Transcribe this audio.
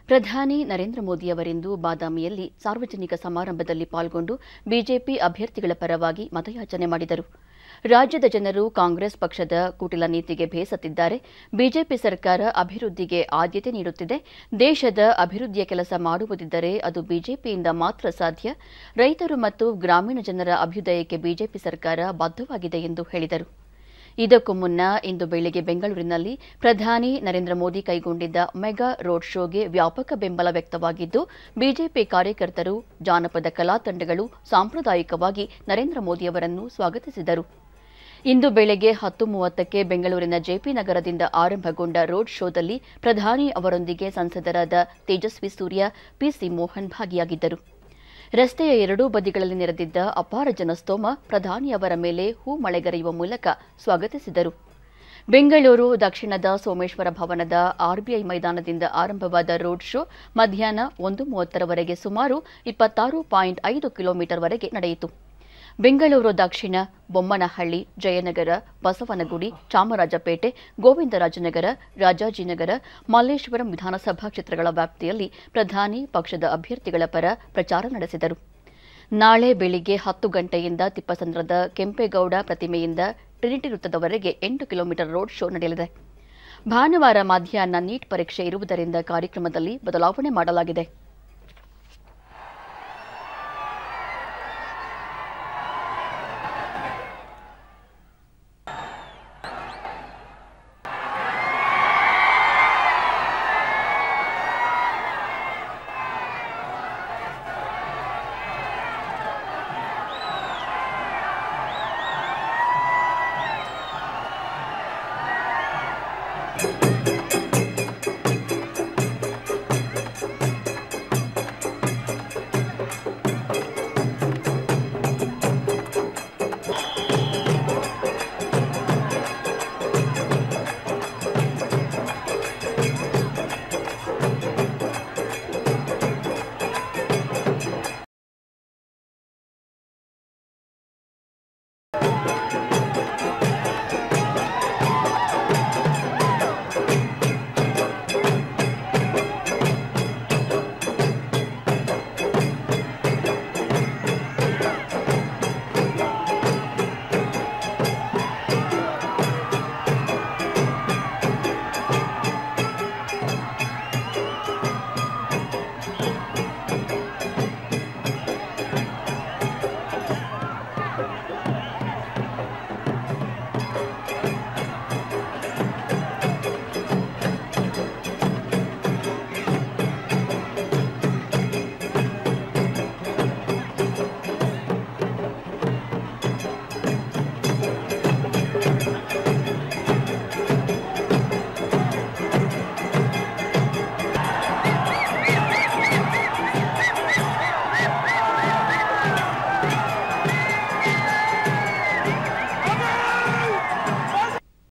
ಪ್ರಧಾನಿ ನರೇಂದ್ರ ಮೋದಿಯವರಿಂದು ಬಾದಾಮಿಯಲ್ಲಿ ಸಾರ್ವಜನಿಕ ಸಮಾರಂಭದಲ್ಲಿ ಪಾಲ್ಗೊಂಡು ಬಿಜೆಪಿ ಅಭ್ಯರ್ಥಿಗಳ ಪರವಾಗಿ ಮತಯಾಚನೆ ಮಾಡಿದರು ರಾಜ್ಯದ ಜನರು ಕಾಂಗ್ರೆಸ್ ಪಕ್ಷದ ಕುಟಿಲ ನೀತಿಗೆ ಬೇಸತ್ತಿದ್ದಾರೆ ಬಿಜೆಪಿ ಸರ್ಕಾರ ಅಭಿವೃದ್ಧಿಗೆ ಆದ್ಯತೆ ನೀಡುತ್ತಿದೆ ದೇಶದ ಅಭಿವೃದ್ಧಿಯ ಕೆಲಸ ಮಾಡುವುದಿದ್ದರೆ ಅದು ಬಿಜೆಪಿಯಿಂದ ಮಾತ್ರ ಸಾಧ್ಯ ರೈತರು ಮತ್ತು ಗ್ರಾಮೀಣ ಜನರ ಅಭ್ಯುದಯಕ್ಕೆ ಬಿಜೆಪಿ ಸರ್ಕಾರ ಬದ್ಧವಾಗಿದೆ ಎಂದು ಹೇಳಿದರು ಇದಕ್ಕೂ ಮುನ್ನ ಇಂದು ಬೆಳಿಗ್ಗೆ ಬೆಂಗಳೂರಿನಲ್ಲಿ ಪ್ರಧಾನಿ ನರೇಂದ್ರ ಮೋದಿ ಕೈಗೊಂಡಿದ್ದ ಮೆಗಾ ರೋಡ್ ಶೋಗೆ ವ್ಯಾಪಕ ಬೆಂಬಲ ವ್ಯಕ್ತವಾಗಿದ್ದು ಬಿಜೆಪಿ ಕಾರ್ಯಕರ್ತರು ಜಾನಪದ ಕಲಾ ತಂಡಗಳು ಸಾಂಪ್ರದಾಯಿಕವಾಗಿ ನರೇಂದ್ರ ಮೋದಿಯವರನ್ನು ಸ್ವಾಗತಿಸಿದರು ಇಂದು ಬೆಳಗ್ಗೆ ಹತ್ತು ಮೂವತ್ತಕ್ಕೆ ಬೆಂಗಳೂರಿನ ಜೆಪಿ ನಗರದಿಂದ ಆರಂಭಗೊಂಡ ರೋಡ್ ಶೋದಲ್ಲಿ ಪ್ರಧಾನಿ ಅವರೊಂದಿಗೆ ಸಂಸದರಾದ ತೇಜಸ್ವಿ ಸೂರ್ಯ ಪಿಸಿ ಮೋಹನ್ ಭಾಗಿಯಾಗಿದ್ದರು ರಸ್ತೆಯ ಎರಡೂ ಬದಿಗಳಲ್ಲಿ ನೆರೆದಿದ್ದ ಅಪಾರ ಜನಸ್ತೋಮ ಪ್ರಧಾನಿಯವರ ಮೇಲೆ ಹೂ ಮಳೆಗರೆಯುವ ಮೂಲಕ ಸ್ವಾಗತಿಸಿದರು ಬೆಂಗಳೂರು ದಕ್ಷಿಣದ ಸೋಮೇಶ್ವರ ಭವನದ ಆರ್ಬಿಐ ಮೈದಾನದಿಂದ ಆರಂಭವಾದ ರೋಡ್ ಶೋ ಮಧ್ಯಾಹ್ನ ಒಂದು ಮೂವತ್ತರವರೆಗೆ ಸುಮಾರು ಇಪ್ಪತ್ತಾರು ಪಾಯಿಂಟ್ ಐದು ಕಿಲೋಮೀಟರ್ವರೆಗೆ ನಡೆಯಿತು ಬೆಂಗಳೂರು ದಕ್ಷಿಣ ಬೊಮ್ಮನಹಳ್ಳಿ ಜಯನಗರ ಬಸವನಗುಡಿ ಚಾಮರಾಜಪೇಟೆ ಗೋವಿಂದರಾಜನಗರ ರಾಜಾಜಿನಗರ ಮಲ್ಲೇಶ್ವರಂ ವಿಧಾನಸಭಾ ಕ್ಷೇತ್ರಗಳ ವ್ಯಾಪ್ತಿಯಲ್ಲಿ ಪ್ರಧಾನಿ ಪಕ್ಷದ ಅಭ್ಯರ್ಥಿಗಳ ಪರ ಪ್ರಚಾರ ನಡೆಸಿದರು ನಾಳೆ ಬೆಳಿಗ್ಗೆ ಹತ್ತು ಗಂಟೆಯಿಂದ ತಿಪ್ಪಸಂದ್ರದ ಕೆಂಪೇಗೌಡ ಪ್ರತಿಮೆಯಿಂದ ಟ್ರಿನಿಟಿ ವೃತ್ತದವರೆಗೆ ಎಂಟು ಕಿಲೋಮೀಟರ್ ರೋಡ್ ಶೋ ನಡೆಯಲಿದೆ ಭಾನುವಾರ ಮಧ್ಯಾಹ್ನ ನೀಟ್ ಪರೀಕ್ಷೆ ಇರುವುದರಿಂದ ಕಾರ್ಯಕ್ರಮದಲ್ಲಿ ಬದಲಾವಣೆ ಮಾಡಲಾಗಿದೆ